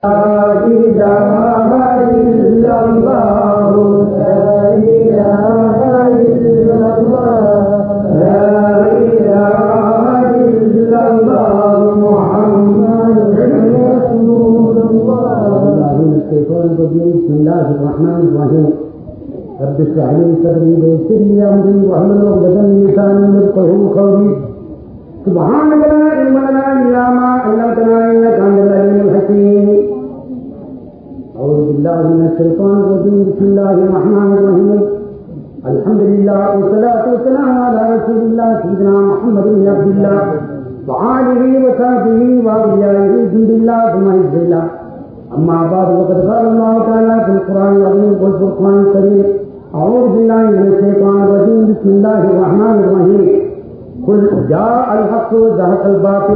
بسم الله الرحمن الرحيم رب اشرح لي صدري ويسر لي امري واحلل عقدة من لساني يفقهوا قولي سبحانك لا علم لنا الا ما علمتنا انك انت العليم الحكيم اعوذ بالله من الشيطان الرجيم بسم الله الرحمن الرحيم الحمد لله والصلاة والسلام على رسول الله سيدنا محمد بن عبد الله وآله وصحبه وأوليائه جند الله ثم حزب الله أما بعد وقد قال الله تعالى في القرآن العظيم والفرقان الكريم أعوذ بالله من الشيطان الرجيم بسم الله الرحمن الرحيم قل جاء الحق وزهق الباطل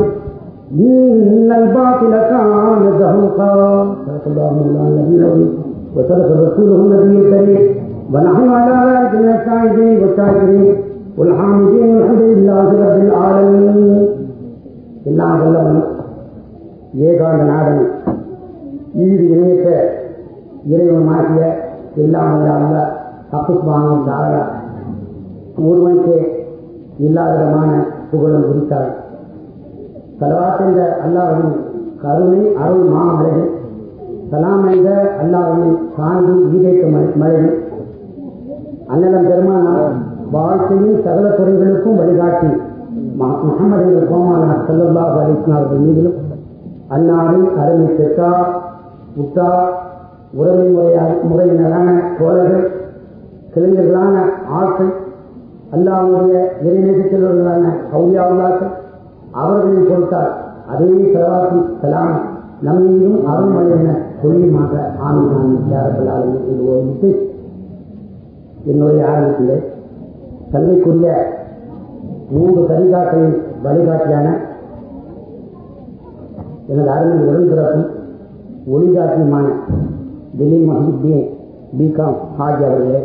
إن الباطل كان زهوقا صدق الله مولانا النبي العظيم وصدق رسوله النبي الكريم ونحن على ذلك من الشاهدين والشاكرين والحامدين والحمد لله رب العالمين எல்லாம் வல்லவன் ஏகாந்த நாதன் ஈடு இணையற்ற இறைவனாகிய எல்லாம் வல்ல தப்புஸ்மானம் தாரா ஒருவனுக்கு எல்லா விதமான புகழும் குறித்தார் தலவாத்தென்ற அல்லாவின் கருணை அருள் மாமழகு சலாமைந்த அல்லாவின் சாந்தி ஈடேற்ற மழகு அன்னலம் பெருமானார் வாழ்க்கையின் சகல துறைகளுக்கும் வழிகாட்டி முகமது கோமானார் செல்லல்லா அலிஸ்லாம் அவர்கள் மீதிலும் அன்னாரின் அருமை பெற்றார் உத்தார் உறவு முறையால் முறையினரான தோழர்கள் கிளைஞர்களான ஆட்கள் அல்லாவுடைய இறைநேசத்திலுள்ளதான கௌரியாவுள்ளாக்கள் அவர்களின் பொறுத்தால் அதே சலாத்தி சலாம் நம்மையும் அருள்மொழி என சொல்லியுமாக ஆமினான் யாரர்களால் இது ஒழித்து என்னுடைய ஆரம்பத்திலே கல்விக்குரிய மூன்று தரிகாக்களின் வழிகாட்டியான எனது அருமை உடன்பிறப்பும் ஒளிகாட்டியுமான தில்லி மஹிதீன் பிகாம் ஹாஜி அவர்களே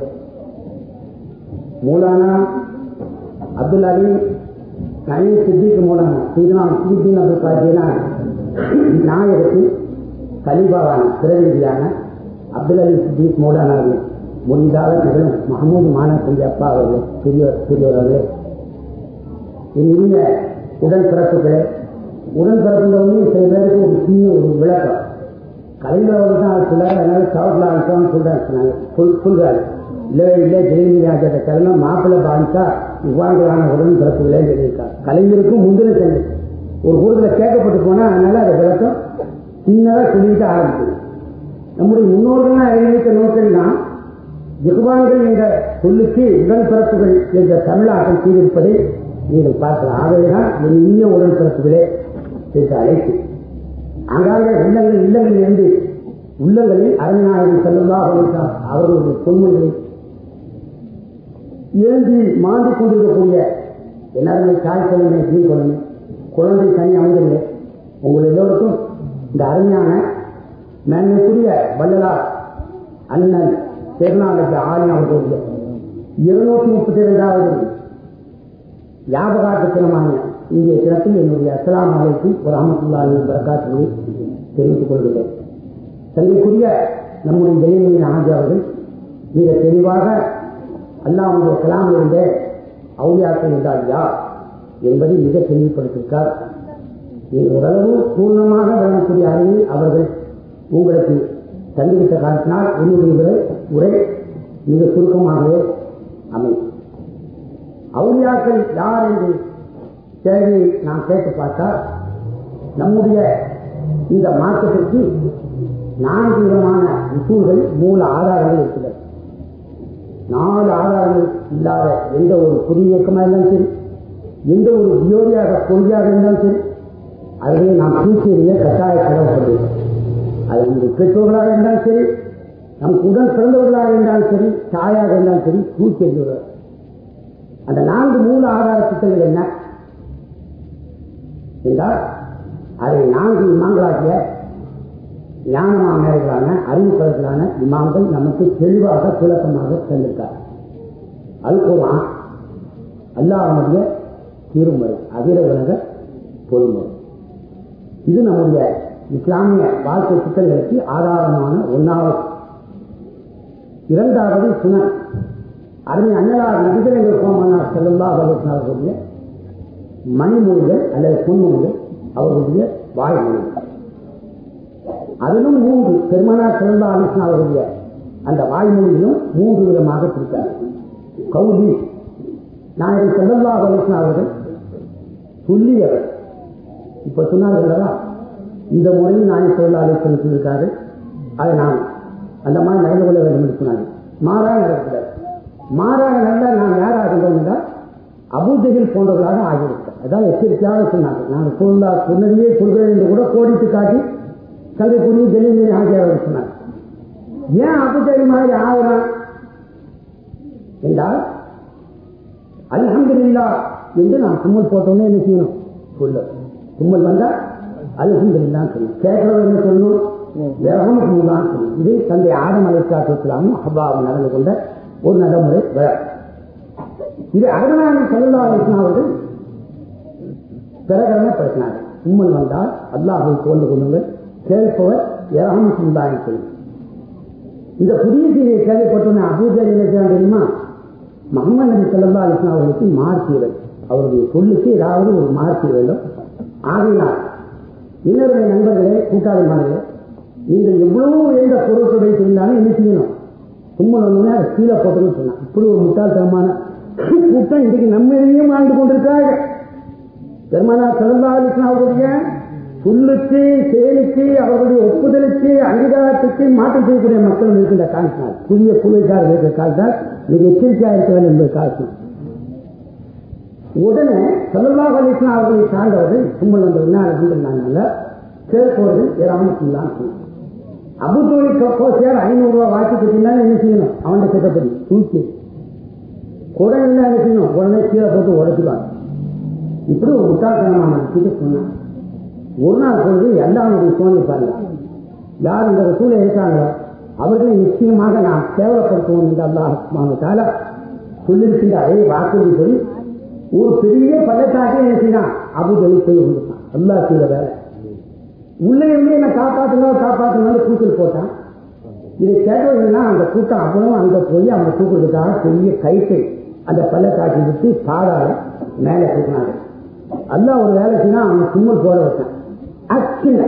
மூலானா அப்துல் அலி கனி சித்திக்கு மூலானா சீதனா முஸ்லிதீன் அப்துல் காஜினா நாயகத்தின் கலீபாவான பிரதிநிதியான அப்துல் அலி சித்திக் மூலானாவின் முடிந்தாத நிகழும் மஹமூது மாணவ அப்பா அவர்கள் பெரியவர் பெரியவர் அவர்களே என் இனிய உடன் பிறப்புகளே உடன் பிறப்புங்கிறது சில பேருக்கு ஒரு சின்ன ஒரு விளக்கம் கலைஞர்கள் தான் சிலர் அதனால சவுட்ல அனுப்பணும்னு சொல்றாங்க சொல் சொல்றாரு இல்லவே இல்லை ஜெயலலிதா ராஜாட்ட கிழமை மாப்பிள்ளை பாதிச்சா இவ்வாறுகளான உடன் பிறப்புகளே சொல்லியிருக்காங்க கலைஞருக்கும் முந்தின சென்னை ஒரு ஊரில் கேட்கப்பட்டு போனா அதனால அதை விளக்கம் சின்னதாக சொல்லிட்டு ஆரம்பிக்குது நம்முடைய முன்னோர்கள்லாம் அறிவித்த நோக்கம் தான் ஜெகுவான்கள் என்ற சொல்லுக்கு உடன் பிறப்புகள் என்ற தமிழாக்கம் செய்திருப்பதை நீங்கள் பார்க்கலாம் ஆகவேதான் என் இனிய உடன் பிறப்புகளே என்று அழைத்து ஆங்காங்க உள்ளங்கள் இல்லங்களில் இருந்து உள்ளங்களில் அரண்நாயகன் செல்லல்லா அவர்களுடைய பொன்மொழிகளை ஏந்தி மாண்டிக் கொண்டிருக்கக்கூடிய எல்லாருமே தாய் குழந்தை நீ குழந்தை குழந்தை தனி அமைந்தில்லை உங்கள் எல்லோருக்கும் இந்த அருமையான மேன்மைக்குரிய வள்ளலார் அண்ணன் திருநாளுக்கு ஆலயம் அவர்களுடைய இருநூற்றி முப்பத்தி இரண்டாவது ஞாபகார்த்த தினமான இன்றைய தினத்தில் என்னுடைய அஸ்லாம் அலைக்கு ஒரு அமத்துல்லாவின் பிரகாசங்களை தெரிவித்துக் கொள்கிறேன் தங்களுக்குரிய நம்முடைய ஜெயமணி ஆஜி அவர்கள் மிக தெளிவாக அல்லாவுடைய கலாம் இருந்த அவுளியாக்கள் என்றால் யார் என்பதை மிக தெளிவுபடுத்தியிருக்கார் ஓரளவு பூர்ணமாக வழங்கக்கூடிய அறிவில் அவர்கள் உங்களுக்கு தந்துவிட்ட காலத்தினால் என்னுடைய உரை மிக சுருக்கமாகவே அமையும் அவுளியாக்கள் யார் என்று கேள்வியை நாம் கேட்டு பார்த்தால் நம்முடைய இந்த மார்க்கத்திற்கு நான்கு விதமான உசூல்கள் மூல ஆதாரங்கள் இருக்கிறது நாலு ஆதாரங்கள் இல்லாத எந்த ஒரு புதிய இயக்கமாக இருந்தாலும் சரி எந்த ஒரு வியோதியாக கொள்கையாக இருந்தாலும் சரி அதிலே நாம் தூக்கிய கட்டாய கடவுள் அது நம்முடைய பெற்றோர்களாக இருந்தாலும் சரி நமக்கு உடன் பிறந்தவர்களாக இருந்தாலும் சரி தாயாக இருந்தாலும் சரி தூக்கி எறிந்தவர்கள் அந்த நான்கு மூல ஆதார திட்டங்கள் என்ன என்றால் அதை நான்கு இமாம்களாகிய ஞானமாமேர்களான அறிவுக்கர்களான இமாம்கள் நமக்கு தெளிவாக துலக்கமாக தந்திருக்கார் அது குரான் அல்லாஹனுடைய திருமுறை அகில உலக பொதுமுறை இது நம்முடைய இஸ்லாமிய வாழ்க்கை திட்டங்களுக்கு ஆதாரமான ஒன்றாவது இரண்டாவது சுனன் அருமை அண்ணலார் நபிகள் கோமனார் செல்லல்லா அவர்களுடைய மணிமொழிகள் அல்லது பொன்மொழிகள் அவர்களுடைய வாய்மொழி அதிலும் மூன்று பெருமனார் செல்லல்லா அலிஸ்லாம் அவருடைய அந்த வாய்மொழியிலும் மூன்று விதமாக பிரித்தார் கௌதி நாயகர் செல்லல்லா அலிஸ்லாம் அவர்கள் சொல்லியவர் இப்ப சொன்னார்கள் அல்லவா இந்த முறையில் நாயகர் செல்லல்லா அலிஸ்லாம் சொல்லியிருக்காரு அதை நான் அந்த மாதிரி நடந்து கொள்ள வேண்டும் என்று சொன்னாங்க மாறாக நடக்கிறார் மாறாக நடந்தால் நாம் யாராகின்றோம் என்றால் அபூஜைகள் போன்றவர்களாக ஆகியிருக்கிறார் அதான் எச்சரிக்கையாக சொன்னாங்க நான் சொல்லா சொன்னதையே சொல்கிறேன் என்று கூட கோடிட்டு காட்டி கல்வி புரிய ஜெலிமி ஆகியவர் சொன்னார் ஏன் அபுஜை மாதிரி ஆகிறான் என்றால் அல்ஹம்துலில்லா என்று நான் கும்மல் போட்டோன்னே என்ன செய்யணும் சொல்ல கும்மல் வந்தா அல்ஹம்துலில்லா சொல்லணும் கேட்கிறவர் என்ன சொல்லணும் ரஹமத்துல்லான்னு சொல்லணும் இது தந்தை ஆதம் அலைக்காத்துலாமும் ஹப்பாவும் நடந்து கொண்ட ஒரு நடைமுறை இது அருணாநிதி சல்லா அலிஸ்லாம் அவர்கள் பிரகடனப்படுத்தினார் உம்மல் வந்தால் அல்லாஹை தோன்று கொள்ளுங்கள் கேட்பவர் ரஹமத்துல்லான்னு சொல்லணும் இந்த புதிய செய்தியை கேள்விப்பட்டோன்னு அபூஜா என்ன தெரியுமா முகமது நபி சல்லா அலிஸ்லாம் அவர்களுக்கு மார்க்கியவர் அவருடைய சொல்லுக்கு ஏதாவது ஒரு மார்க்க வேண்டும் ஆகையினால் இன்னொரு நண்பர்களே கூட்டாளி மாணவர்களே நீங்கள் எவ்வளவு எந்த பொருட்கள் வைத்திருந்தாலும் என்ன செய்யணும் தும்மல் வந்தோடனே அதை கீழே போட்டுன்னு சொன்னான் இப்படி ஒரு முட்டாள்தனமான கூட்டம் இன்றைக்கு நம்மளையும் ஆண்டு கொண்டிருக்காங்க பெருமானா சிறந்தா அலிஸ்லாம் அவருடைய சொல்லுக்கு செயலுக்கு அவர்களுடைய ஒப்புதலுக்கு அங்கீகாரத்துக்கு மாற்றம் செய்யக்கூடிய மக்கள் இருக்கின்ற காலத்தினால் புதிய குழுக்காரர் இருக்கிற காலத்தால் மிக எச்சரிக்கையாக இருக்க வேண்டும் என்பது காலத்தில் உடனே சல்லா அலிஸ்லாம் அவர்களை சார்ந்தவர்கள் கும்பல் வந்தவர்கள் அலமதுல்லாங்க சேர்ப்பவர்கள் ஏராமத்துலாம் அபுதோலி கோசியார் ஐநூறு ரூபாய் வாக்கி கட்டினாலும் என்ன செய்யணும் அவன் கிட்டப்படி தூக்கி குடம் என்ன செய்யணும் உடனே கீழே போட்டு உடைச்சுவாங்க இப்படி ஒரு முட்டாள்தனமான கிட்ட சொன்னான் ஒரு நாள் பொழுது எல்லாருடைய சோழனை பாருங்க யார் இந்த சூழலை இருக்காங்களோ அவர்களை நிச்சயமாக நாம் கேவலப்படுத்துவோம் என்று அல்லாஹால சொல்லியிருக்கின்ற அதே வாக்குறுதி சொல்லி ஒரு பெரிய பள்ளத்தாக்கே என்ன செய்யலாம் அபுதலி போய் வந்துட்டான் அல்லா செய்த வேலை உள்ளே இருந்து என்ன காப்பாற்றுங்க காப்பாற்றுங்க தூக்கில் போட்டான் இதை கேட்டவங்கன்னா அந்த கூட்டம் அவ்வளவு அங்க போய் அவங்க தூக்குறதுக்காக பெரிய கைட்டை அந்த பள்ளத்தாக்கி விட்டு பாடால மேலே தூக்கினாங்க அல்லா ஒரு வேலை செய்யணும் அவன் சும்மல் போட வச்சான் அச்சுல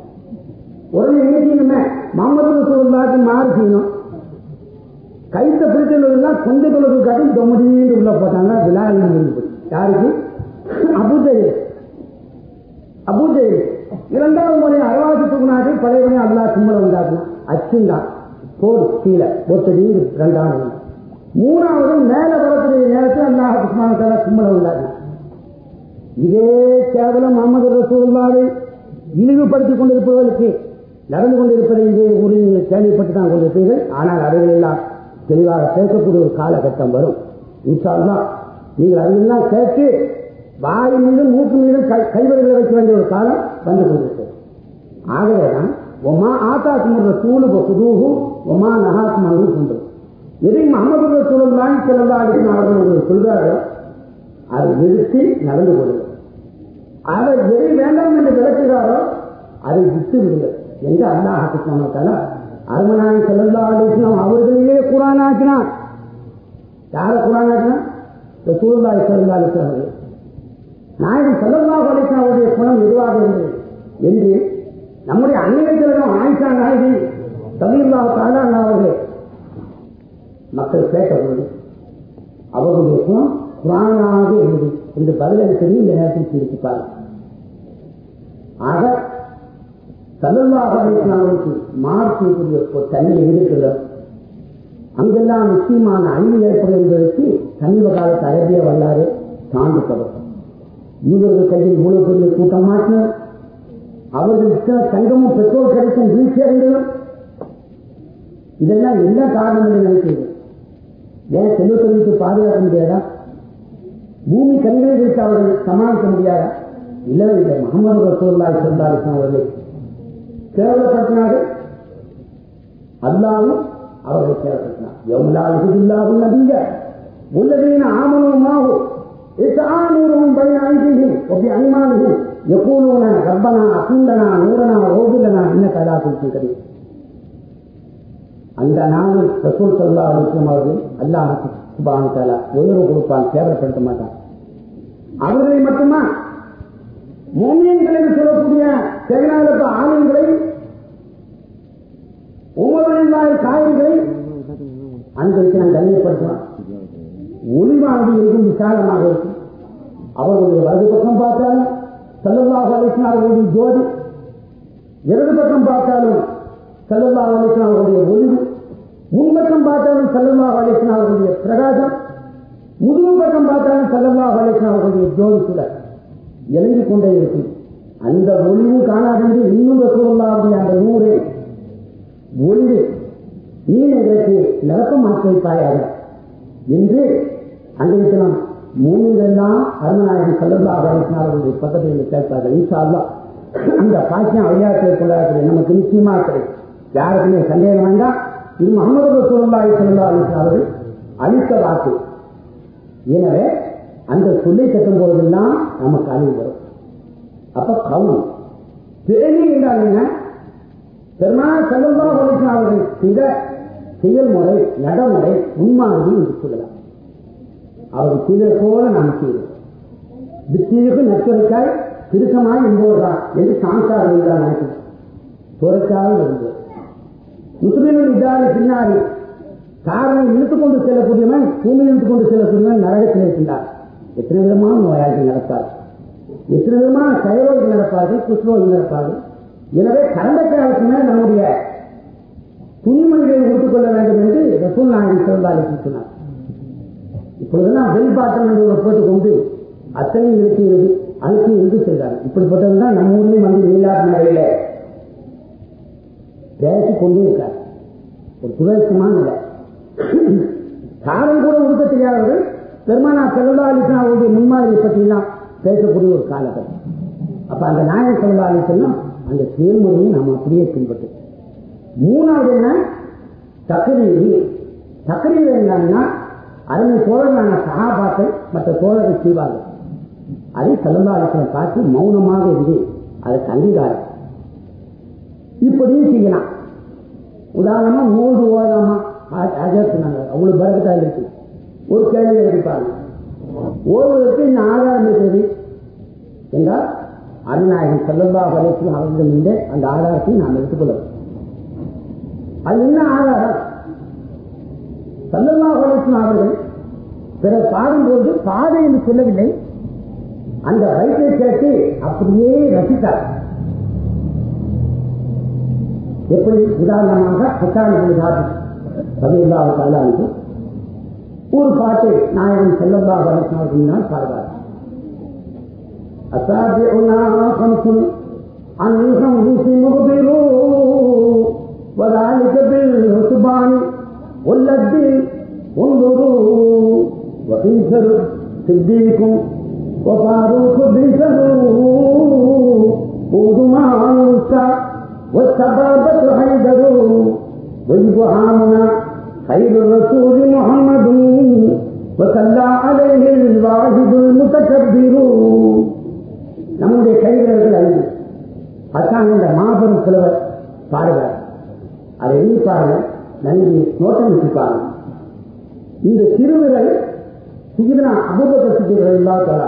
உடனே என்ன செய்யணுமே முகமது ரசூல்லாக்கு மாறு செய்யணும் கைத்த பிடிச்சதுனா கொஞ்ச தொழுது காட்டி தொம்மதின்னு உள்ள போட்டாங்க விழாவில் இருந்து யாருக்கு அபுஜெயில் அபுஜெயில் இரண்டாவது முறை அறுவாசி தூக்குனாரு பழைய அல்லா கும்பலை உண்டாக்கணும் அச்சுந்தான் போடு கீழே ஒத்தடி இரண்டாவது மூணாவது மேல வரக்கூடிய நேரத்தில் அல்லாஹ் குஸ்மானத்தால கும்பலை உண்டாக்கணும் இதே கேவலம் முகமது ரசூல்லாவை இழிவுபடுத்திக் கொண்டிருப்பவர்களுக்கு நடந்து கொண்டிருப்பதை இதே ஊரில் நீங்கள் கேள்விப்பட்டு தான் கொண்டிருப்பீர்கள் ஆனால் அவைகளெல்லாம் தெளிவாக பேசக்கூடிய ஒரு காலகட்டம் வரும் இன்ஷால்லா நீங்கள் அதையெல்லாம் கேட்டு வாய் மீதும் மூக்கு மீதும் கைவர்களை வைக்க வேண்டிய ஒரு காலம் வந்து கொண்டிருக்கிறது ஆகவேதான் ஒமா ஆத்தா குமுற சூழு புதூகு ஒமா நகாஸ் மங்கு கொண்டு எதை முகமது சூழல் தான் சிறந்தா அடிக்கும் அவர்கள் உங்களுக்கு சொல்கிறார்களோ அதை நிறுத்தி நடந்து கொள்ளுங்கள் அவர் எதை வேண்டாம் என்று விளக்குகிறாரோ அதை விட்டு விடுங்கள் என்று அல்லாஹாக்கு சொன்னால அருமனாய் செல்லல்லா அலிஸ்லாம் அவர்களையே குரான் ஆக்கினான் யார குரான் ஆக்கினான் சூழ்நாய் செல்லல்லா அலிஸ்லாம் அவர்கள் நாயகம் செல்லல்லா அலிஸ்லாம் அவருடைய குணம் எதுவாக இருந்தது என்று நம்முடைய அன்னையத்திலும் ஆயிஷா நாயகி தமிழா தாலா அவர்களே மக்கள் கேட்டபோது அவர்களுடைய குணம் குரானாக இருந்தது என்று பதிலளித்தது இந்த நேரத்தில் சிந்திப்பார் ஆக சல்லல்லாஹ் அலிஸ்லாமுக்கு மார்க்கக்கூடிய தண்ணி இருக்கிறது அங்கெல்லாம் நிச்சயமான அழிவு ஏற்படும் என்பதற்கு சமீப காலத்து அரபிய வரலாறு சான்றுப்படும் யூதர்கள் கையில் இவ்வளவு பெரிய கூட்டம் மாற்றினர் அவர்களுக்கு தங்கமும் பெட்ரோல் கிடைக்கும் வீழ்ச்சி அடைந்ததும் இதெல்லாம் என்ன காரணம் என்று நினைக்கிறது ஏன் செல்வத்தொழிலுக்கு பாதுகாக்க முடியாதா பூமி கண்களை வைத்து அவர்கள் சமாளிக்க முடியாதா இல்லவே இல்லை முகமது ரசூல்லாய் சந்தாலிசன் அவர்களை கேவலப்படுத்தினார்கள் அல்லாவும் அவர்களை கேவலப்படுத்தினார் எவ்வளவு நபிங்க உள்ளதீன ஆமனமாகும் إتعاملهم بين أيديهم وبأيمانهم يقولون ربنا أقم لنا نورنا واغفر لنا إنك على كل شيء قدير அந்த நாளில் ரசூல் சல்லா அலிஸ்லாம் அவர்கள் அல்லாஹ் சுபான் தாலா உயர்வு கொடுப்பான் கேவலப்படுத்த மாட்டான் அவர்களை மட்டுமா மோமியன்களை சொல்லக்கூடிய செயலாளர் ஆலயங்களை ஒவ்வொரு காயங்களை அன்றைக்கு நான் கண்ணியப்படுத்துவான் ஒளிவானது எங்கும் விசாலமாக இருக்கும் அவர்களுடைய வலது பக்கம் பார்த்தாலும் செல்லல்லாஹ் அலிஸ்லாம் அவர்களுடைய ஜோதி இடது பக்கம் பார்த்தாலும் செல்லல்லாஹ் அலிஸ்லாம் அவர்களுடைய ஒளிவு முன்பக்கம் பார்த்தாலும் செல்லல்லாஹ் அலிஸ்லாம் அவர்களுடைய பிரகாசம் முதுகு பக்கம் பார்த்தாலும் செல்லல்லாஹ் அலிஸ்லாம் அவர்களுடைய ஜோதி கூட இறங்கிக் கொண்டே இருக்கும் அந்த ஒளிவு காணாதென்று இன்னும் ரசூலுல்லாவுடைய அந்த நூறு ஒளிவு நீ எங்களுக்கு நிரப்பமாக்கி வைப்பாயாக என்று அங்கிருக்கலாம் மூணுங்கள்லாம் அருமநாயகன் செல்லல்லா அவர்களுடைய பக்கத்தில் கேட்பார்கள் ஈசா அல்லா அந்த பாக்கியம் அழியாற்றை கொண்டாடுறது நமக்கு நிச்சயமா கிடைக்கும் யாருக்குமே சந்தேகம் வேண்டாம் இது முகமது ரசூலுல்லாஹி ஸல்லல்லாஹு அலைஹி அவர்கள் அளித்த வாக்கு எனவே அந்த சொல்லை கட்டும் போதெல்லாம் நமக்கு அறிவு வரும் அப்ப கவுன் பிறகு என்றால் என்ன பெருமாள் செல்லல்லா அலைஹி அவர்கள் செய்த செயல்முறை நடைமுறை உண்மானது என்று சொல்லலாம் அவர் செய்தது போல நாம் செய்தோம் வித்தியகு நச்சரிக்காய் திருக்கமாய் என்போர்தான் என்று சாமிக்கார் என்றார் நினைக்கிறேன் துறைக்காக இருந்தது முஸ்லிம்கள் இதாரி பின்னாடி காரணம் இழுத்துக் கொண்டு செல்லக்கூடியவன் பூமி இழுத்துக் கொண்டு செல்லக்கூடியவன் நரகத்தில் இருக்கின்றார் எத்தனை விதமான நோயாளிகள் நடப்பார் எத்தனை விதமான கயரோகிகள் நடப்பார்கள் குஷ்ரோகிகள் நடப்பார்கள் எனவே கடந்த காலத்துமே நம்முடைய துணிமணிகளை உடுத்துக் கொள்ள வேண்டும் என்று ரசூல் நாயகன் சிறந்தாலே சொன்னார் இப்பொழுதெல்லாம் வெளிப்பாட்டம் என்று போட்டுக் கொண்டு அத்தனை இருக்கிறது அழுத்தி இருந்து செல்றாங்க இப்படிப்பட்டவர்கள் நம்ம ஊர்லயும் வந்து வெளிநாட்டு நிலையில பேசிக் கொண்டே இருக்கார் ஒரு துறைக்குமான நிலை காலம் கூட உடுக்க தெரியாதவர்கள் பெருமானா செல்லா அலிஸ்லாம் அவருடைய முன்மாதிரியை பற்றிலாம் பேசக்கூடிய ஒரு காலகட்டம் அப்ப அந்த நாயக செல்லா அலிஸ்லாம் அந்த செயல்முறையை நாம் அப்படியே பின்பற்று மூணாவது என்ன தக்கரீரி தக்கரீர் என்னன்னா அருமை தோழர்களான சகாபாக்கள் மற்ற தோழர்கள் செய்வார்கள் அதை செல்லந்தாலத்தில் பார்த்து மௌனமாக இருந்து அதற்கு அங்கீகாரம் இப்படியும் செய்யலாம் உதாரணமா மூன்று ஓதாமா ஆஜர் சொன்னாங்க அவ்வளவு பரகத்தா இருக்கு ஒரு கேள்வி எடுப்பாங்க ஓதுவதற்கு இந்த ஆதாரம் இருக்கிறது என்றால் அருநாயகன் செல்லல்லா வலைக்கும் அவர்களிடம் இருந்து அந்த ஆதாரத்தை நாம் எடுத்துக்கொள்ளலாம் அது என்ன ஆதாரம் சல்லல்லா வலைக்கும் அவர்கள் பிறர் பாடும்போது பாதை என்று சொல்லவில்லை அந்த வயிற்றை கேட்டு அப்படியே ரசித்தார் எப்படி உதாரணமாக பத்தாண்டு தாத்து பதினெல்லாம் கல்லாண்டு ஒரு பாட்டு நாயகன் செல்லல்லா வலைக்கும் அவர்கள் பாடுவார் أسابعنا خمس عن الخمس مغبرون وذلك بالحسبان والذي انظروا وقيسر صديق وفاروق بيسر وضمع موسى والسبابة حيدر وإبهامنا خير الرسول محمد وصلى عليه الواحد المتكبر நம்முடைய கைவிரல்கள் ஐந்து அதான் இந்த மாபெரும் புலவர் பாடுவார் அதை எண்ணி பாருங்க நன்றி நோட்டம் வச்சு பாருங்க இந்த திருவிரல் சிகிதனா அபூபக சித்திகள் இல்லாத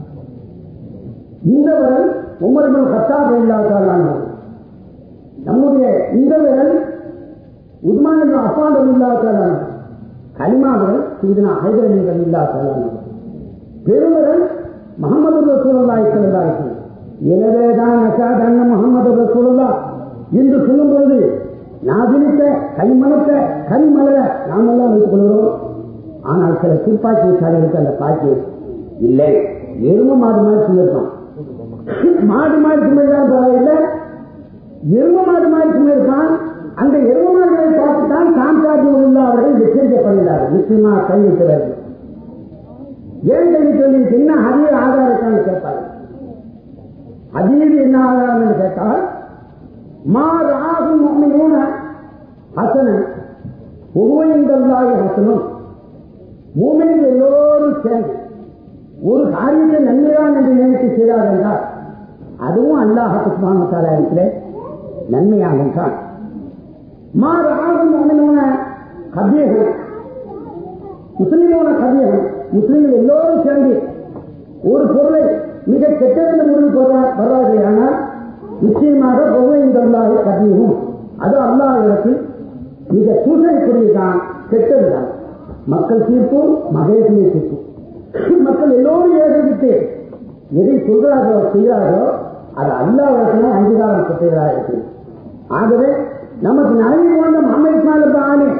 இந்த விரல் உமர்கள் கத்தாப இல்லாதான நம்முடைய இந்த விரல் உத்மான அப்பாண்டம் இல்லாதான கனிமா விரல் சிகிதனா ஹைதரலிகள் இல்லாதான பெருவிரல் முகமது ரசூலுல்லாஹி ஸல்லல்லாஹு அலைஹி வஸல்லம் எனவேதான் அஷஹது அன்ன முஹம்மது ரசூலுல்லாஹ் என்று சொல்லும் பொழுது நாதினிக்க கைமணக்க கனிமலர நாமெல்லாம் வைத்துக் கொள்கிறோம் ஆனால் சில துப்பாக்கிசாலிகளுக்கு அந்த பாக்கி இல்லை எரும மாடு மாதிரி சுமர்ப்பான் மாடு மாடு சுமர்தான் பரவாயில்லை எரும மாடு மாதிரி சுமர்ப்பான் அந்த எரும மாடுகளை பார்த்துத்தான் சாம்சாஜி உள்ள அவர்கள் எச்சரிக்கப்படுகிறார்கள் நிச்சயமா கை வைக்கிறார்கள் ஏன் கை சொல்லி என்ன ஹதீர் ஆதாரத்தான்னு கேட்பார்கள் ஹதீர் என்ன ஆதாரம் என்று கேட்டால் மா ராகும் முக்மினூன ஹசனன் ஒவ்வொருந்தாய் ஹசனும் மூமின் எல்லோரும் சேர்ந்து ஒரு காரியத்தை நன்மைதான் என்று நினைத்து செய்தார் என்றால் அதுவும் அல்லாஹ் சுப்ஹானஹு இருக்கிற நன்மையாக தான் மாறு ஆகும் முஸ்லிமோன கபியர்கள் முஸ்லிமோன கபியர்கள் முஸ்லிம்கள் எல்லோரும் சேர்ந்து ஒரு பொருளை மிக கெட்டதென்று முடிவு வருவார்கள் ஆனால் நிச்சயமாக பொதுவைந்தல்லாக கபியும் அது அல்லாஹிடத்தில் மிக சூசனைக்குரியதான் கெட்டதுதான் மக்கள் தீர்ப்பு மகேசனை தீர்ப்பு மக்கள் எல்லோரும் ஏகரித்து எதை சொல்கிறார்களோ செய்கிறார்களோ அது அல்லாவிடத்திலும் அங்கீகாரம் பெற்றதாக இருக்கு ஆகவே நமக்கு நலவி போன்ற முகமது ஆணி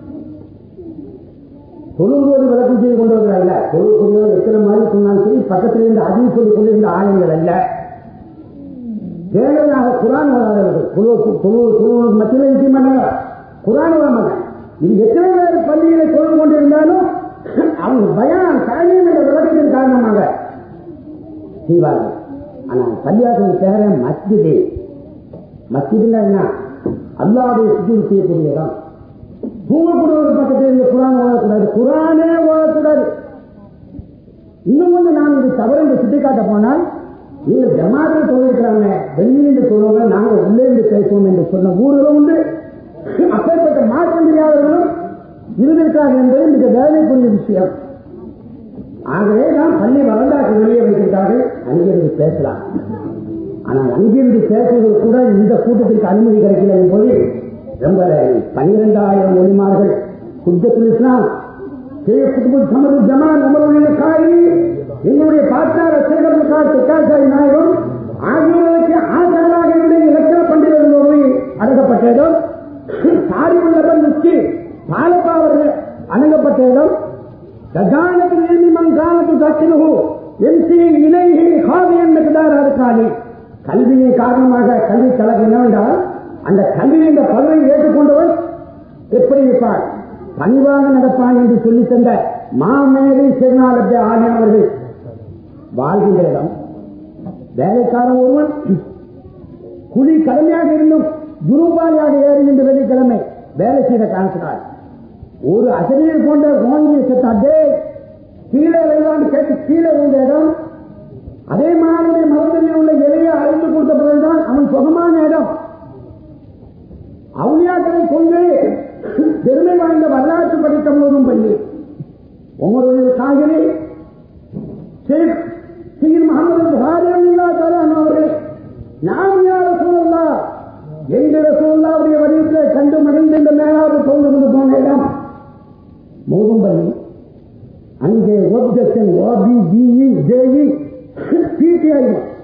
தொழும்போது விளக்கம் செய்து கொண்டு அல்ல தொழுக்கூடிய எத்தனை மாதிரி சொன்னாலும் சரி பக்கத்தில் இருந்து அதிகம் சொல்லிக் கொண்டிருந்த ஆயங்கள் அல்ல தேவையாக குரான் வராதவர்கள் தொழுவது மத்தியில் நிச்சயம் பண்ணாங்க குரான் வர மாட்டாங்க இது எத்தனை பேர் பள்ளிகளை தொழுது கொண்டிருந்தாலும் அவங்க பயம் தானியம் என்ற விளக்கத்தின் காரணமாக செய்வார்கள் ஆனால் பள்ளியாசன் பேர மஸ்ஜிது மஸ்ஜிதுன்னா என்ன அல்லாவுடைய சுஜூர் செய்யக்கூடிய இடம் தூங்கக்கூடியவர் பக்கத்தில் இருந்து குரான் ஓடக்கூடாது குரானே ஓடக்கூடாது இன்னும் வந்து நான் இது தவறு என்று சுட்டிக்காட்ட போனால் நீங்க ஜமாத்தில் சொல்லிருக்கிறாங்க வெளியிலிருந்து சொல்லுவாங்க நாங்க உள்ளே இருந்து பேசுவோம் என்று சொன்ன ஊர்களும் உண்டு அப்பேற்பட்ட மாற்றம் தெரியாதவர்களும் இருந்திருக்கிறார்கள் என்பது மிக வேலைக்குரிய விஷயம் ஆகவே தான் பள்ளி வரலாற்று வெளியே வைத்திருக்கார்கள் அங்கிருந்து பேசலாம் ஆனால் அங்கிருந்து பேசுவது கூட இந்த கூட்டத்திற்கு அனுமதி கிடைக்கல என்பது ரொம்ப பனிரெண்டாயிரம் மொழிமார்கள் குஜத்துல் இஸ்லாம் சமது ஜமான் நம்மளுடைய காரி என்னுடைய பாட்டார சேகர் காசாய் நாயகம் ஆகியோருக்கு ஆசாராக என்னுடைய இலக்கிய பண்டிதர் நோய் அடங்கப்பட்ட இடம் சாரிவுள்ளவர் முக்கி பாலப்பாவர்கள் அணுகப்பட்ட இடம் கஜானத்தில் எழுதி மங்கானத்து தக்கினு எம்சி இணைகி காவி என்ற கிடாராருக்கானே கல்வியின் காரணமாக கல்வி கலக்கு என்னவென்றால் அந்த கல்வியின் இந்த பதவை ஏற்றுக்கொண்டவர் எப்படி இருப்பார் பணிவாக நடப்பான் என்று சொல்லி தந்த மாமேரி சிறுநாளத்தை ஆணையம் அவர்கள் வாழ்கின்ற இடம் வேலைக்காரன் ஒருவன் குழி கடமையாக இருந்தும் குருபாலியாக ஏறுகின்ற வெள்ளிக்கிழமை வேலை செய்த காரணத்தினால் ஒரு அசதியை போன்ற நோயை செத்தாட்டே கீழே விளையாண்டு கேட்டு கீழே இருந்த இடம் அதே மாதிரி மருத்துவத்தில் உள்ள எளிய அறிந்து கொடுத்த பிறகுதான் அவன் சுகமான இடம் அவுளியாக்களை கொண்டு பெருமை வாய்ந்த வரலாற்று படித்த முழுவதும் பள்ளி உங்களுடைய காகிரி ஷேக் சீர் முகமது புகாரி அவர்களே நாம் யார சூழல்லா எங்கிற சூழலாவுடைய வடிவத்தில் கண்டு மகிழ்ந்து இந்த மேலாவது தோன்று கொண்டு போன இடம் மோதும் பள்ளி அங்கே objection O B G E J E P T I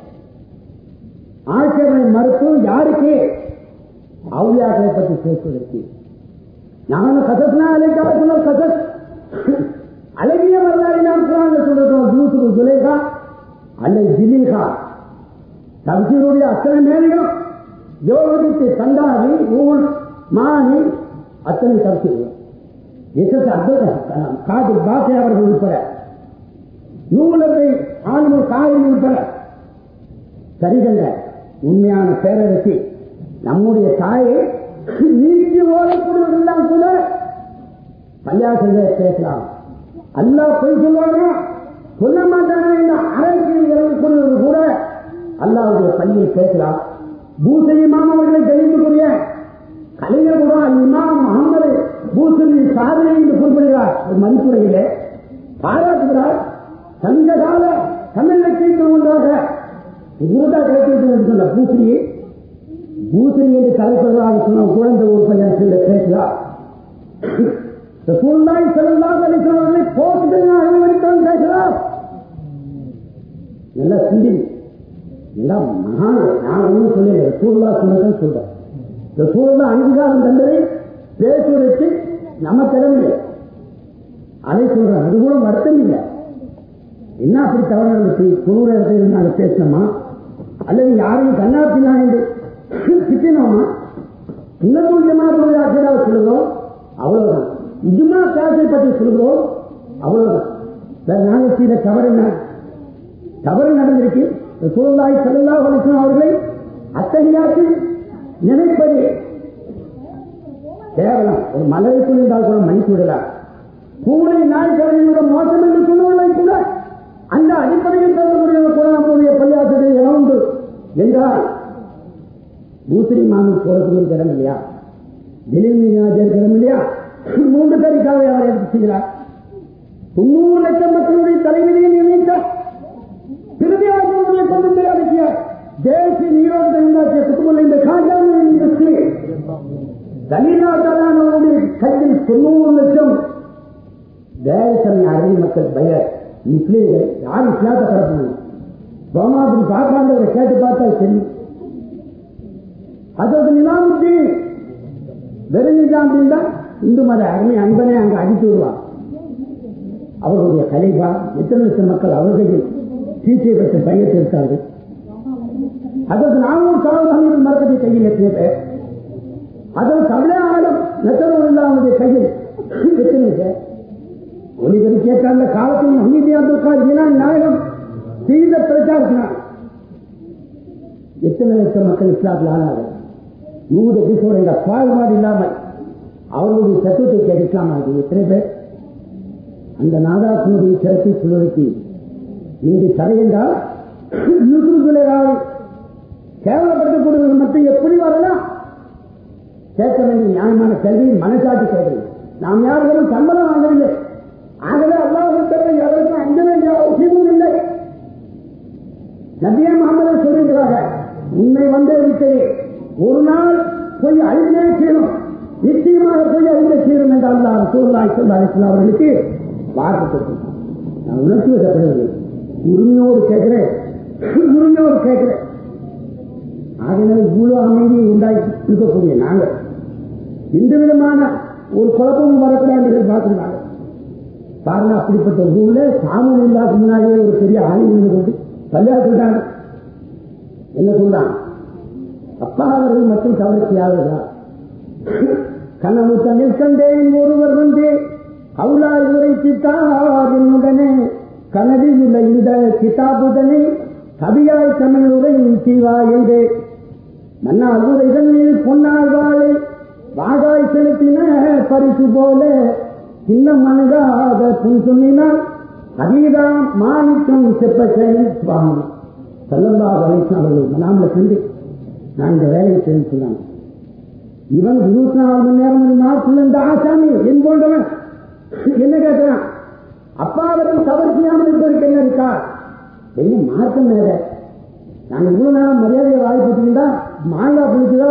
ஆட்சேபனை மறுப்பு யாருக்கு அவுளியாக்களை பற்றி பேசுவதற்கு நானும் கசத்னா அழைக்காத சொன்ன கசத் அழகிய வரலாறு நாம் குரான் சொல்றோம் யூசுப் ஜுலேகா அல்லது ஜிலிகா தப்சீருடைய அத்தனை மேலையும் யோகத்தை கண்டாவி ஊர் மானி அத்தனை தப்சீர் எசத்து அப்துல் காது பாசை அவர்கள் உட்பட நூலகை ஆளுநர் காவல் உட்பட சரிகண்ட உண்மையான பேரரசி நம்முடைய தாயை நீக்கி ஓடக்கூடியவர்கள்லாம் கூட பள்ளியாசல பேசலாம் அல்லா போய் சொல்லுவாங்க சொல்ல மாட்டாங்க இந்த அரைக்கு இறங்கக்கூடியவர்கள் கூட அல்லாவுடைய பள்ளியை பேசலாம் பூசணி மாமவர்களை தெரிவிக்கக்கூடிய கலைஞர் கூட இமாம் முகமது பூசணி சாதனை என்று குறிப்பிடுகிறார் ஒரு மதிப்புரையிலே பாராட்டுகிறார் சங்ககால தமிழ் லட்சியத்தில் ஒன்றாக குருதா கிடைக்கிறது சொன்ன பூசணி பூசணி என்று தலைப்பதாக சொன்ன குழந்தை ஒரு பையன் சொல்ல பேசுகிறார் சூழ்நாய் செல்லாத அளிக்கிறவர்களை போட்டு அனுமதித்தான் பேசுகிறார் நல்லா சிந்தி எல்லாம் மகான் நான் ஒன்றும் சொல்லல சூழ்நா சொன்னதான் சொல்றேன் இந்த சூழ்நிலை அங்கீகாரம் தந்ததை பேசுவதற்கு நமக்கு இடமில்லை அதை சொல்றேன் அது கூட வருத்தம் இல்லை என்ன அப்படி தவறு நடந்துச்சு குழுற இடத்துல நாங்க பேசணுமா அல்லது யாரையும் கண்ணாப்பினா என்று திட்டினோமா இன்னும் ஜமாத்துடைய ஆசிரியராக சொல்லுகிறோம் அவ்வளவுதான் இஜுமா கிளாஸை பற்றி சொல்லுகிறோம் அவ்வளவுதான் வேற நாங்கள் செய்த தவறு என்ன தவறு நடந்திருக்கு சூழ்நாய் செல்லா வலிக்கும் அவர்களை அத்தகையாக்கு நினைப்பது கேவலம் ஒரு மலரைக்குள் இருந்தால் கூட மன்னித்து விடலாம் பூனை நாய்க்கரையோட மோசம் என்று சொல்லுவதை கூட அந்த அடிப்படையில் தரக்கூடிய கூட நம்முடைய பள்ளியாசிரியர் இடம் உண்டு என்றால் பூசரி மாமன் போடக்கூடிய இடம் இல்லையா ஜெலிமினாஜர் இடம் இல்லையா மூன்று தறிக்காக அவர் எடுத்து செய்கிறார் தொண்ணூறு லட்சம் மக்களுடைய தலைவலியை நியமித்தார் பிரதியாளர்களுடைய கொண்டு அடக்கிய தேசிய நீரோட்டத்தை உண்டாக்கிய குத்துமல்ல இந்த காஜாவின் இண்டஸ்ட்ரி தனிநாட்டாளனுடைய கையில் தொண்ணூறு லட்சம் தேசம் அரபி மக்கள் பெயர் முஸ்லீம்கள் யார் இஸ்லாத்த பரப்புனாங்க சோமாபுரி பாப்பாண்டவரை கேட்டு பார்த்தா தெரியும் அதற்கு நிலாமுத்தீன் வெறும் நிஜாமுதீன் தான் இந்து மத அருமை அன்பனை அங்க அடித்து விடுவார் அவர்களுடைய கலைபா எத்தனை லட்சம் மக்கள் அவர்களில் சிகிச்சை பெற்ற பையத்தை இருக்கார்கள் அதற்கு நானூறு சகோதரர்கள் மரத்தை கையில் எத்தனை பேர் அதற்கு தமிழே ஆளும் நெத்தனூர் இல்லாமடைய கையில் எத்தனை பேர் ஒளிபரி கேட்டால் காலத்தில் ஹமீதி அப்துல் கார் நாயகம் செய்த பிரச்சாரத்தினார் எத்தனை லட்சம் மக்கள் இஸ்லாத்தில் ஆனார்கள் நூறு எபிசோடு எங்க பாகுபாடு இல்லாமல் அவர்களுடைய தத்துவத்தை கேட்டு இஸ்லாம் ஆகுது எத்தனை பேர் அந்த நாதாசனுடைய சிறப்பை சொல்வதற்கு இங்கு தரையென்றால் யூசுஃபிலேயால் கேவலப்படுத்தக்கூடியவர்கள் மட்டும் எப்படி வரலாம் கேட்க வேண்டிய நியாயமான கேள்வி மனசாட்சி கேட்கிறது நாம் யாரும் சம்பளம் வாங்கவில்லை ஆகவே அல்லாஹ் எதற்கும் அஞ்ச வேண்டிய அவசியமும் இல்லை நபியா முகமது சொல்லுகிறார்கள் உண்மை வந்தே விட்டது ஒரு நாள் போய் அழிந்தே தீரும் நிச்சயமாக போய் அழிந்தே தீரும் என்று அல்லாஹ் சூழ்நாய் சொல்லாய் அவர்களுக்கு வார்த்தை கொடுத்தார் நான் உணர்ச்சி வசப்படவில்லை உரிமையோடு கேட்கிறேன் உரிமையோடு கேட்கிறேன் ஆகினால் இவ்வளவு அமைதியை உண்டாக்கி இருக்கக்கூடிய நாங்கள் எந்த விதமான ஒரு குழப்பமும் வரக்கூடாது என்று பார்க்கிறாங்க பாருங்க அப்படிப்பட்ட ஊர்ல சாமன் இல்லாத முன்னாடியே ஒரு பெரிய ஆய்வு இருந்து கொண்டு பள்ளியா சொல்றாங்க என்ன சொல்றாங்க அப்பா அவர்கள் மட்டும் கவலைக்கியாவதா கனவு தமிழ் கண்டேன் ஒருவர் வந்து அவுளார் உரைத்தார் என்னுடனே கனவில் உள்ள இந்த கிதாபுதனை கவியாய் தமிழ் உரை தீவா என்று மன்னால் உரைதனில் பொன்னால் வாழை வாகாய் செலுத்தின பரிசு போல சின்ன மனதாக புன் சொன்னினால் அதீதான் மாணிக்கம் செப்ப சுவாமி செல்லல்லா வலைக்கம் அவர்கள் மனாமல கண்டு நான் இந்த வேலையை செய்ய சொன்னாங்க இவன் இருபத்தி நாலு மணி நேரம் நாட்கள் இந்த ஆசாமி என் போன்றவன் என்ன கேட்கிறான் அப்பா அவர்கள் தவறு செய்யாமல் இருப்பதற்கு என்ன இருக்கா என்ன மார்க்கம் வேற நாங்க இவ்வளவு நேரம் மரியாதையை வாய் போட்டுக்கிட்டா மாங்காய் புளிக்குதோ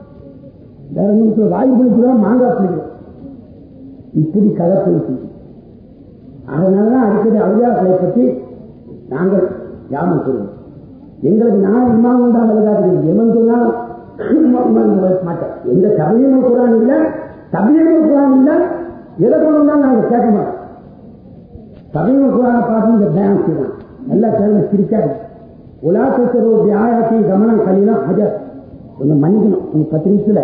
வேற ஒன்றும் வாய் புளிக்குதோ மாங்காய் புளிக்குதோ இப்படி கதை பேசி அதனாலதான் அடிக்கடி அவையாக்களை பற்றி நாங்கள் யாமல் சொல்லுவோம் எங்களுக்கு நான் இமாம் உண்டா வழிகாட்டு எமன் சொன்னால் மாட்டேன் எந்த சபையும் குரான் இல்ல சபையும் குரான் இல்ல எதை கொண்டு வந்தாலும் நாங்கள் கேட்க மாட்டோம் சபையும் குரானை பார்த்து இந்த பேங்க் தான் எல்லா தேவை சிரிக்காது உலாத்தருடைய ஆயாத்தையும் கவனம் கழிலாம் அஜர் கொஞ்சம் மன்னிக்கணும் கொஞ்சம் பத்து நிமிஷத்துல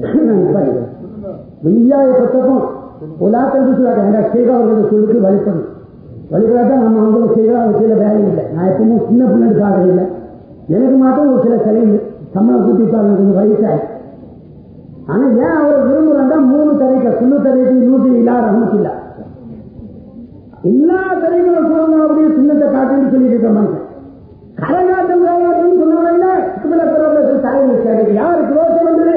வெள்ளியாய பத்தப்பம் உலாத்தருக்கு சொல்லாங்க எங்க செய்கிறவர்களோட சொல்லுக்கு வழிபடணும் வழிபடாட்டா நம்ம அவங்க செய்கிற சில வேலை இல்லை நான் எப்பவுமே சின்ன பின்னாடி பார்க்கறது இல்லை எனக்கு மாத்திரம் ஒரு சில செலவு சம்பளம் கூட்டி பாருங்க கொஞ்சம் வயசாய் ஆனா ஏன் அவர் விரும்புறாண்டா மூணு தரைக்க சுண்ணு தரைக்கு நூற்றி இல்லா ரஹமத்தில்லா எல்லா தரைகளும் சொல்லணும் அப்படியே சின்னத்தை காட்டுன்னு சொல்லிட்டு இருக்க மாட்டேன் கரகாட்டம் கரகாட்டம் சொன்னவங்க சுமல பிரபலத்தில் தாய் கேட்க யாருக்கு ரோசம் வந்தது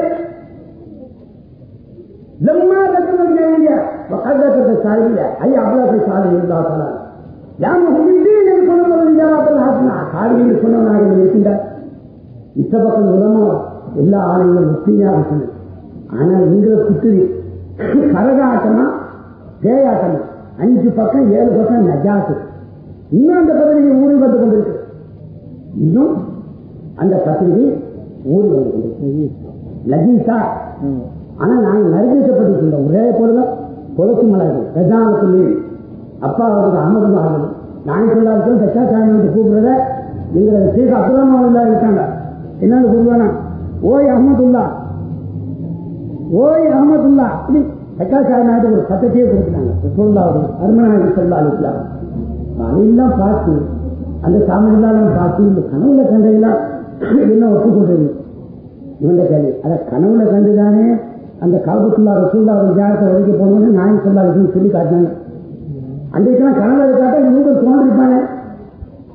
லம்மா ரத்தம் கேங்க வகதத்த சாலிய ஐ அப்லா கி சாலி இல்லா தஆலா யா முஹிதீன் என்று சொன்னவர் இஜாபத்தில் ஹாசனா சாலியில் சொன்னவனாக இருக்கின்றார் இத்தபக்கம் உலமா எல்லா ஆணைகளும் முக்கியமாக சொன்னது ஆனால் எங்களை சுற்றி கரகாட்டமா பேயாட்டமா அஞ்சு பக்கம் ஏழு பக்கம் நஜாசு இன்னும் அந்த பகுதியை ஊறி வந்து கொண்டிருக்கு இன்னும் அந்த பத்திரிகை ஊறி வந்து கொண்டிருக்கு லஜீசா ஆனா நாங்க நரிகேசப்பட்டு ஒரே பொருள் பொழுத்து மலர்கள் பிரஜானத்தில் அப்பா அவருக்கு அமர்ந்து ஆகுது நான் சொல்லாருக்கும் தச்சாச்சாமி கூப்பிடுறத எங்களை சீக அப்துல்லா இருக்காங்க என்னன்னு கூப்பிடுவானா ஓய் அஹமதுல்லா ஓய் அஹமதுல்லா அப்படி தச்சாச்சாமி ஒரு சத்தத்தையே கொடுத்துட்டாங்க சொல்லாவது அருமநாயகி சொல்லா அலிஸ்லாம் அதையெல்லாம் பார்த்து அந்த சாமியெல்லாம் பார்த்து இந்த கனவுல கண்டையெல்லாம் என்ன ஒப்புக்கொண்டது இவங்க கேள்வி அத கனவுல கண்டுதானே அந்த காபத்துல்லா ரசூல்லா ஒரு ஜாகத்தை ஒதுக்கி போகணும்னு நாயன் சொல்லா சொல்லி காட்டினாங்க அன்றைக்கெல்லாம் கனவுல காட்ட இவங்க தோன்றிருப்பாங்க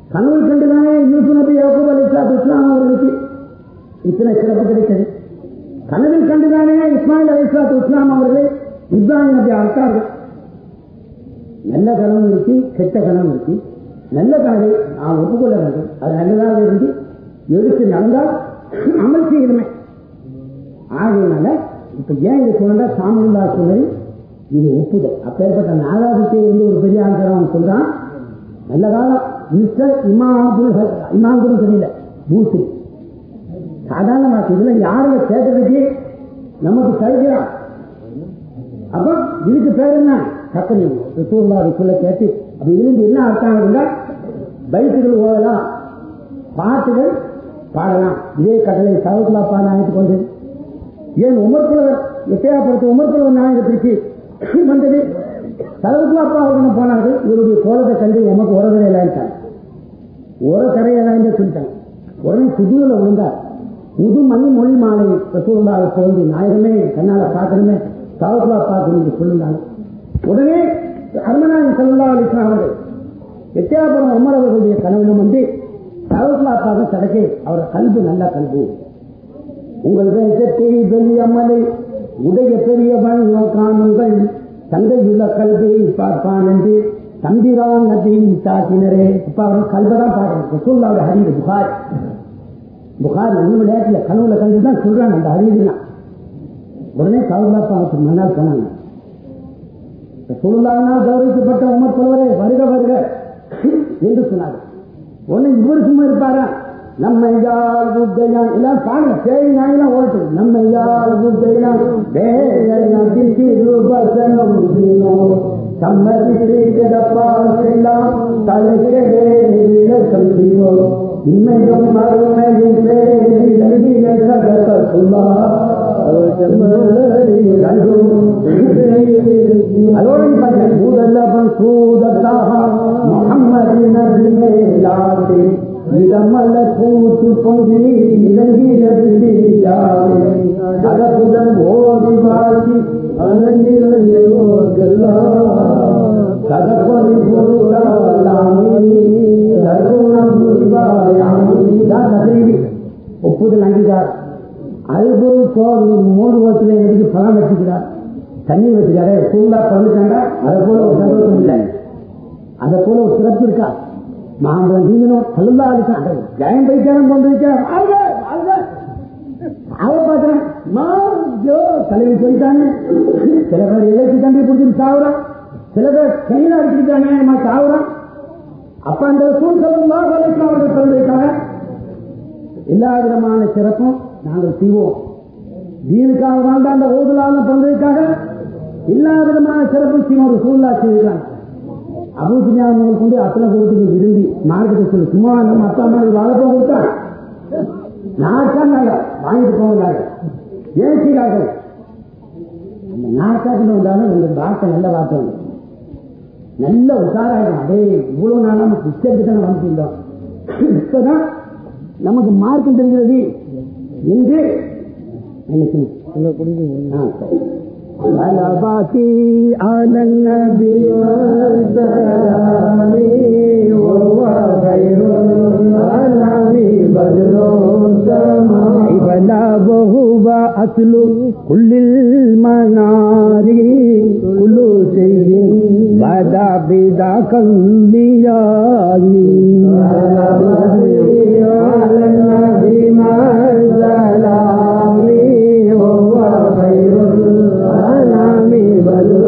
கனவு கண்டுதானே யூசு நபி யாக்கூப் அலிஸ்லாத்து இஸ்லாம் அவர்களுக்கு இத்தனை சிறப்பு கிடைத்தது கனவில் கண்டுதானே இஸ்மாயில் அலிஸ்லாத்து இஸ்லாம் அவர்களை இப்ராஹிம் நபி அழைத்தார்கள் நல்ல கனவு இருக்கு கெட்ட கனவு இருக்கு நல்ல கனவை நாம் ஒப்புக்கொள்ள வேண்டும் அது நல்லதாக இருந்து எடுத்து நடந்தால் அமல் செய்யணுமே ஆகையினால இப்ப ஏன் இது சொன்னா சாமியுல்லா சொன்னது இது ஒப்புதல் அப்பேற்பட்ட நாகாதிக்கை வந்து ஒரு பெரிய ஆன்சர் அவன் சொல்றான் நல்ல காலம் மிஸ்டர் இமாம் இமாம் கூட தெரியல பூசி சாதாரண வாக்கு இதுல யாரும் கேட்டதுக்கு நமக்கு கருகிறான் அப்போ இதுக்கு பேர் என்ன சக்கரை சூழ்நாடுக்குள்ள கேட்டு அப்படி இருந்து என்ன அர்த்தம் இருந்தா பைக்குகள் ஓதலாம் பாட்டுகள் பாடலாம் இதே கட்டளை சவுக்குலா பாடாயிட்டு கொண்டது ஏன் உமர்குலவர் எட்டையாப்படுத்த உமர்குலவர் நாயகத்திற்கு வந்தது சவுக்குலா அப்பா போனார்கள் இவருடைய கோலத்தை கண்டு உமக்கு உரதரை இல்லாட்டாங்க ஒரு கரையெல்லாம் சொல்லிட்டாங்க உடனே சுதுவில் விழுந்தார் புது மணி மொழி மாலை ரசூலுல்லாவை தோன்றி நாயகமே கண்ணால பார்க்கணுமே சவுக்குலா பார்க்கணும் சொல்லுந்தாங்க உடனே அருமநாயன் செல்லா அலிஸ்லாம் அவர்கள் எட்டியாபுரம் உமர் அவர்களுடைய கனவிலும் வந்து சவுக்குலாப்பாக சடக்கே அவர் கல்வி நல்ல கல்வி உங்கள் தேசத்தில் பெரிய அம்மலை உடைய பெரியவன் காணுங்கள் தந்தையுள்ள கல்வியை பார்ப்பான் என்று தம்பிரான் நபியின் தாக்கினரே இப்ப அவர் கல்வதான் பாடுறாங்க ரசூல்லாவோட ஹரீது புகார் புகார் இன்னும் நேரத்தில் கனவுல கண்டுதான் சொல்றாங்க அந்த ஹரீதுலாம் உடனே சவுலாப்பா அவருக்கு மன்னால் போனாங்க ரசூலுல்லாவினால் கௌரவிக்கப்பட்ட உமர் புலவரே வருக வருக என்று சொன்னார்கள் ஒண்ணு இவர் சும்மா இருப்பாரா நம்ம யார் புத்தையான் எல்லாம் பாருங்க பேய் நாயெல்லாம் ஓட்டும் நம்ம யார் புத்தையான் சம்மதிப்பாவெல்லாம் தலைகளோ இம்மையும் மறுமையும் பேரில் சகசல்லா அதோட முதல்லவன் சூதத்தாக முகம்மது நபி மேலாதே இடமல்ல கூத்து பொங்கி இலங்கியாவே அதப்புடன் ஓடி வாழ்த்தி சதப்பொழி ஒப்புதல் அங்கீகாரம் அல்பொரு சோறு மூணு வருஷத்துல எனக்கு பணம் வச்சுக்கிறார் தண்ணி வச்சுக்காரு சூண்டா பண்ணிட்டாங்க அதை போல ஒரு சந்தோஷம் இல்லை அதை போல ஒரு சிறப்பு இருக்கா மாம்பழம் நீங்களும் சொல்லுந்தா இருக்கான் ஜெயம் பைக்காரம் கொண்டு வைக்கிறார் அவ பாக்குறேன் தலைவி போயிட்டாங்க சில பேர் இலக்கு தம்பி பிடிச்சிட்டு சாவுறான் சில பேர் கையில அடிச்சுட்டாங்க சாவுறான் அப்ப அந்த சூழ்நிலை அவர்கள் சொல்லியிருக்காங்க எல்லா விதமான சிறப்பும் நாங்கள் செய்வோம் தீனுக்காக வாழ்ந்த அந்த ஓதுலான பிறந்ததுக்காக எல்லா விதமான சிறப்பும் செய்வோம் ஒரு சூழ்நிலை செய்திருக்காங்க அபூசுஞானங்கள் கொண்டு அத்தனை கொடுத்துக்கு விரும்பி மார்க்கெட்டை சொல்லு சும்மா நம்ம அப்பா அம்மா வாழப்போ கொடுத்தா நாற்காங்க வாங்கிட்டு போகிறாங்க ஏன் செய்கிறார்கள் அந்த நாற்காட்டில் வந்தாலும் இந்த வார்த்தை நல்ல வார்த்தை உண்டு நல்ல உஷாராயிடும் அதே இவ்வளவு நாள் நம்ம பிச்சைக்கு தானே வந்துட்டோம் இப்பதான் நமக்கு மார்க்கம் தெரிகிறது என்று صلواتي على النبي والسلام وهو خير الأنعام بدر السماء بلا وهو أصل كل المنار كل شيء بدا بذاك الضياء على النبي مع السلام وهو خير الأنعام بدر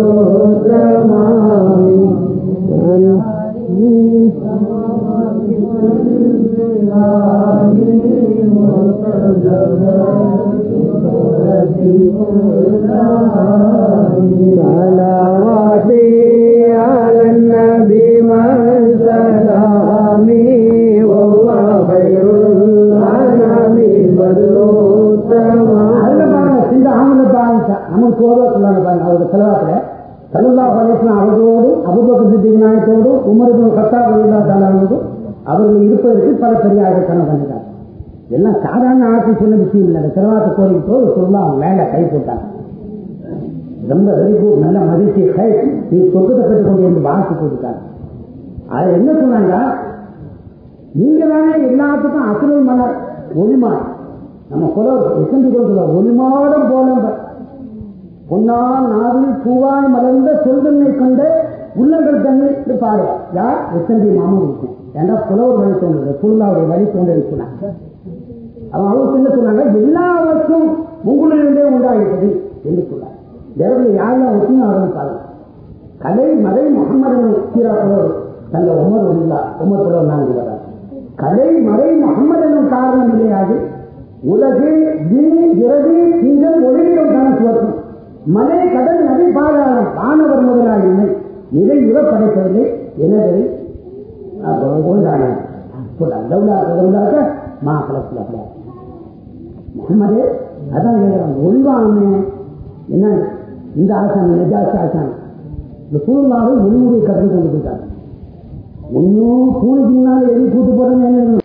صلواتي على النبي مع السلام وهو خير الأنعام بدر السماء இந்த ஆமனத்தை நம்ம சோதத்தில் அவருடைய செலவாக்கில் சல்லா பலேஸ்லாம் அவர்களோடு அபுபக்க சித்திக் நாயத்தோடு உமருக்கு கத்தா வழியில்லா தாலானோடு அவர்கள் இருப்பதற்கு பல பெரியாக கணக்கு பண்ணிட்டாங்க எல்லாம் சாதாரண ஆட்சி சொன்ன விஷயம் இல்லை அந்த செலவாக்க கோரிக்கை ஒரு சொல்லா அவங்க மேல கை போட்டாங்க ரொம்ப வெரி குட் நல்ல மதிச்சு கை நீ சொக்கத்தை பெற்றுக் கொண்டு வந்து வாழ்த்து போட்டுட்டாங்க அது என்ன சொன்னாங்க நீங்க தானே எல்லாத்துக்கும் அசுரல் மலர் ஒளிமா நம்ம புலவர் எசந்தி கொண்டு ஒளிமாடம் போல பொன்னால் நாவில் பூவாய் மலர்ந்த சொல்தன்மை கொண்ட உள்ளங்கள் தண்ணி பாரு யார் எசந்தி மாமன் இருக்கும் ஏன்னா புலவர் வழி தோன்றது புல்லாவுடைய வழி தோன்றி சொன்னாங்க அவன் அவருக்கு என்ன சொன்னாங்க எல்லாவற்றும் உங்களிலிருந்தே உண்டாகிறது என்று சொன்னார் தேவர்கள் யாரெல்லாம் வச்சுன்னு ஆரம்பித்தாங்க கலை மறை முகமது சீராப்பவர் தங்கள் உமர் உள்ளா உமர் புலவர் நான்கு வரார் கலை மறை முகமது எனும் காரணம் இல்லையாது உலகு விணி இரவு திங்கள் ஒளிவிடம் தான சுவர்க்கம் மலை கடல் நதி பாதாளம் வானவர் முதலாக இல்லை இதை இவ படைப்பதில்லை எனவே உண்டான சொல்றாங்க லவ்லா இருந்தாக்க மா கலத்துல முகமதே அதான் கேட்கிறாங்க ஒளிவானே என்ன இந்த ஆசான் நெஜாஸ் ஆசான் இந்த பூர்வாவை ஒளிமுறை கற்றுக் கொண்டு போயிட்டாங்க ஒன்னும் பூனைக்கு முன்னால எரி கூட்டு போறேன்னு என்ன